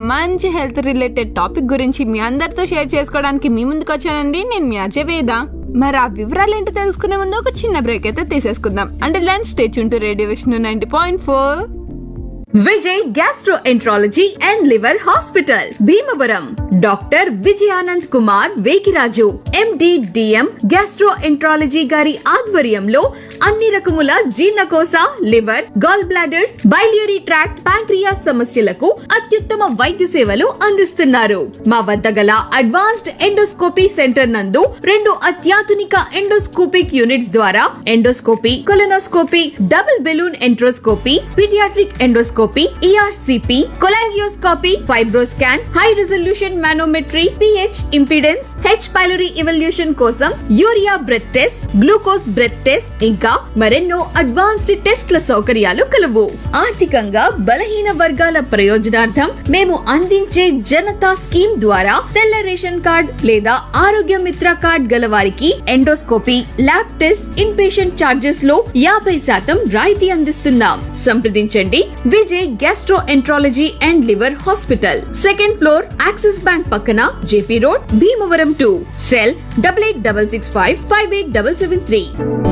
మంచి health related topic గురించి మీ అందరితో షేర్ చేసుకోవడానికి మీ ముందుకు వచ్చానండి నేను మీ అజయ్ వేద మరి ఆ వివరాలు ఏంటో తెలుసుకునే ముందు ఒక చిన్న బ్రేక్ అయితే తీసేసుకుందాం అంటే లంచ్ స్టేచ్ ఉంటూ radio Vishnu ninety point four Vijay gastroenterology and liver hospital Bhimavaram doctor Vijayanand Kumar Vekiraju MD DM gastroenterology గారి ఆధ్వర్యంలో అన్ని రకముల జీర్ణకోశ liver gall bladder biliary tract pancreas సమస్యలకు అత్యుత్తమ వైద్య సేవలు అందిస్తున్నారు మా వద్ద గల అడ్వాన్స్డ్ ఎండోస్కోపీ సెంటర్ నందు రెండు అత్యాధునిక ఎండోస్కోపిక్ యూనిట్స్ ద్వారా endoscopy colonoscopy double balloon enteroscopy paediatric endoscopy ERCP cholangioscopy fibroscan high resolution manometry pH impedance H pylori evaluation కోసం urea breath test glucose breath test ఇంకా మరెన్నో అడ్వాన్స్డ్ టెస్ట్ల సౌకర్యాలు కలవు ఆర్థికంగా బలహీన వర్గాల ప్రయోజనార్థం మేము అందించే జనతా స్కీమ్ ద్వారా తెల్ల రేషన్ కార్డ్ లేదా ఆరోగ్య మిత్ర కార్డ్ గల వారికి endoscopy lab test in patient charges లో యాభై శాతం రాయితీ అందిస్తున్నాం సంప్రదించండి Vijay gastroenterology and liver hospital second floor Axis bank పక్కన JP road Bhimavaram two cell double eight double six five five eight double seven three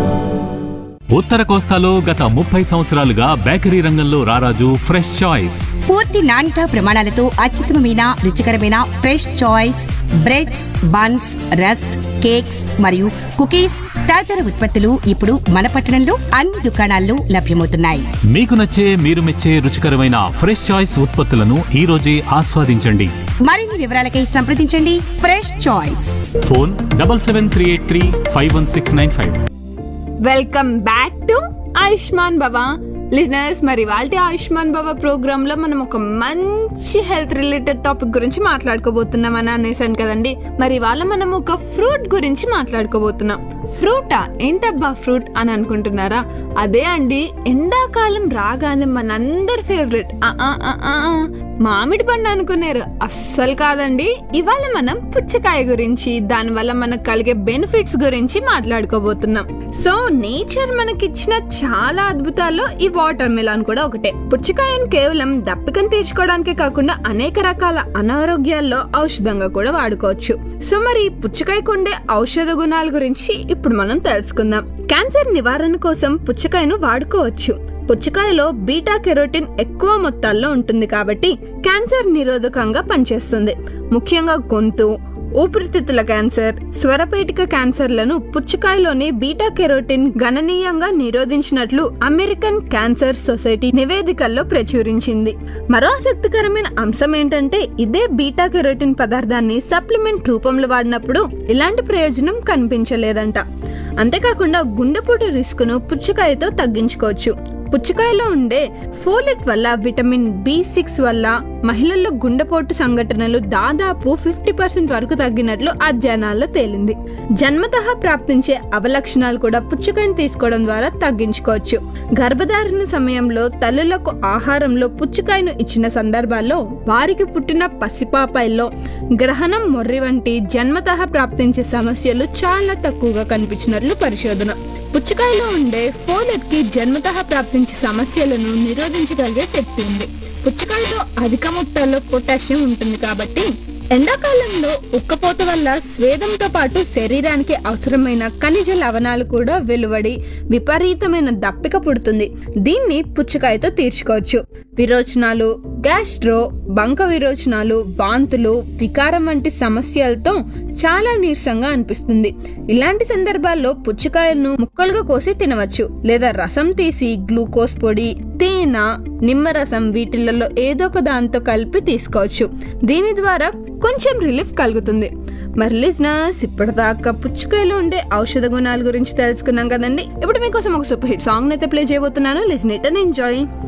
ఉత్తర కోస్తాలో గత ముప్పై సంవత్సరాలుగా బేకరీ రంగంలో రారాజు ఫ్రెష్ చాయిస్ పూర్తి నాణ్యత ప్రమాణాలతో అత్యుత్తమమైన రుచికరమైన fresh choice breads buns rusk cakes మరియు కుకీస్ తదితర ఉత్పత్తులు ఇప్పుడు మన పట్టణంలో అన్ని దుకాణాల్లో లభ్యమవుతున్నాయి మీకు నచ్చే మీరు మెచ్చే రుచికరమైన ఫ్రెష్ చాయిస్ ఉత్పత్తులను ఈ రోజే ఆస్వాదించండి మరిన్ని వివరాలకై సంప్రదించండి fresh choice phone double seven three eight three five one six nine five welcome back to Ayushman Bhava listeners మరి వాళ్ళ ఆయుష్మాన్ భవ ప్రోగ్రామ్ లో మనం ఒక మంచి హెల్త్ రిలేటెడ్ టాపిక్ గురించి మాట్లాడుకోబోతున్నాం అని అనేసాను కదండి మరి వాళ్ళ మనం ఒక ఫ్రూట్ గురించి మాట్లాడుకోబోతున్నాం ఫ్రూటా ఏంటబ్బా ఫ్రూట్ అని అనుకుంటున్నారా అదే అండి ఎండాకాలం రాగానే మనందరి ఫేవరెట్ మామిడి పండు అనుకున్నారు అస్సలు కాదండి ఇవాళ మనం పుచ్చకాయ గురించి దాని వల్ల మనకు కలిగే బెనిఫిట్స్ గురించి మాట్లాడుకోబోతున్నాం సో నేచర్ మనకిచ్చిన చాలా అద్భుతాల్లో ఈ వాటర్ మిలాన్ కూడా ఒకటే పుచ్చకాయను కేవలం దప్పికను తీర్చుకోవడానికే కాకుండా అనేక రకాల అనారోగ్యాల్లో ఔషధంగా కూడా వాడుకోవచ్చు సో మరి ఈ పుచ్చకాయకు ఉండే ఔషధ గుణాల గురించి ఇప్పుడు మనం తెలుసుకుందాం క్యాన్సర్ నివారణ కోసం పుచ్చకాయను వాడుకోవచ్చు పుచ్చకాయలో బీటా కెరోటిన్ ఎక్కువ మొత్తాల్లో ఉంటుంది కాబట్టి క్యాన్సర్ నిరోధకంగా పనిచేస్తుంది ముఖ్యంగా గొంతు ఊపిరితిత్తుల క్యాన్సర్ స్వరపేటిక క్యాన్సర్లను పుచ్చకాయలోని బీటా కెరోటిన్ గణనీయంగా నిరోధించినట్లు అమెరికన్ క్యాన్సర్ సొసైటీ నివేదికల్లో ప్రచురించింది మరో ఆసక్తికరమైన అంశం ఏంటంటే ఇదే బీటా కెరోటిన్ పదార్థాన్ని సప్లిమెంట్ రూపంలో వాడినప్పుడు ఇలాంటి ప్రయోజనం కనిపించలేదంట అంతేకాకుండా గుండెపోటు రిస్క్ ను పుచ్చకాయతో తగ్గించుకోవచ్చు పుచ్చకాయలో ఉండే ఫోలెట్ వల్ల విటమిన్ బి సిక్స్ వల్ల మహిళల్లో గుండెపోటు సంఘటనలు దాదాపు ఫిఫ్టీ పర్సెంట్ వరకు తగ్గినట్లు అధ్యయనాల్లో తేలింది జన్మతః ప్రాప్తించే అవలక్షణాలు కూడా పుచ్చకాయను తీసుకోవడం ద్వారా తగ్గించుకోవచ్చు గర్భధారణ సమయంలో తల్లులకు ఆహారంలో పుచ్చకాయను ఇచ్చిన సందర్భాల్లో వారికి పుట్టిన పసిపాపాయిల్లో గ్రహణం మొర్రి వంటి జన్మతః ప్రాప్తించే సమస్యలు చాలా తక్కువగా కనిపించినట్లు పరిశోధన పుచ్చకాయలో ఉండే ఫోలెట్ కి జన్మతః ప్రాప్తించే సమస్యలను నిరోధించగలిగే శక్తి ఉంది పుచ్చకాయలో అధిక మొత్తాల్లో పొటాషియం ఉంటుంది కాబట్టి ఎండాకాలంలో ఉక్కపోత వల్ల స్వేదంతో పాటు శరీరానికి అవసరమైన ఖనిజ లవణాలు కూడా వెలువడి విపరీతమైన దప్పిక పుడుతుంది దీన్ని పుచ్చకాయతో తీర్చుకోవచ్చు విరోచనాలు గ్యాస్ట్రో బంక విరోచనాలు వాంతులు వికారం వంటి సమస్యలతో చాలా నీరసంగా అనిపిస్తుంది ఇలాంటి సందర్భాల్లో పుచ్చకాయలను ముక్కలుగా కోసి తినవచ్చు లేదా రసం తీసి గ్లూకోజ్ పొడి తేనె నిమ్మరసం వీటిలలో ఏదో ఒక దాంతో కలిపి తీసుకోవచ్చు దీని ద్వారా కొంచెం రిలీఫ్ కలుగుతుంది మరి లిజనర్స్ ఇప్పటిదాకా పుచ్చకాయలో ఉండే ఔషధ గుణాల గురించి తెలుసుకున్నాం కదండి ఇప్పుడు మీకోసం ఒక సూపర్ హిట్ సాంగ్ అయితే ప్లే చేయబోతున్నాను లిజన్ ఇట్ అండ్ ఎంజాయ్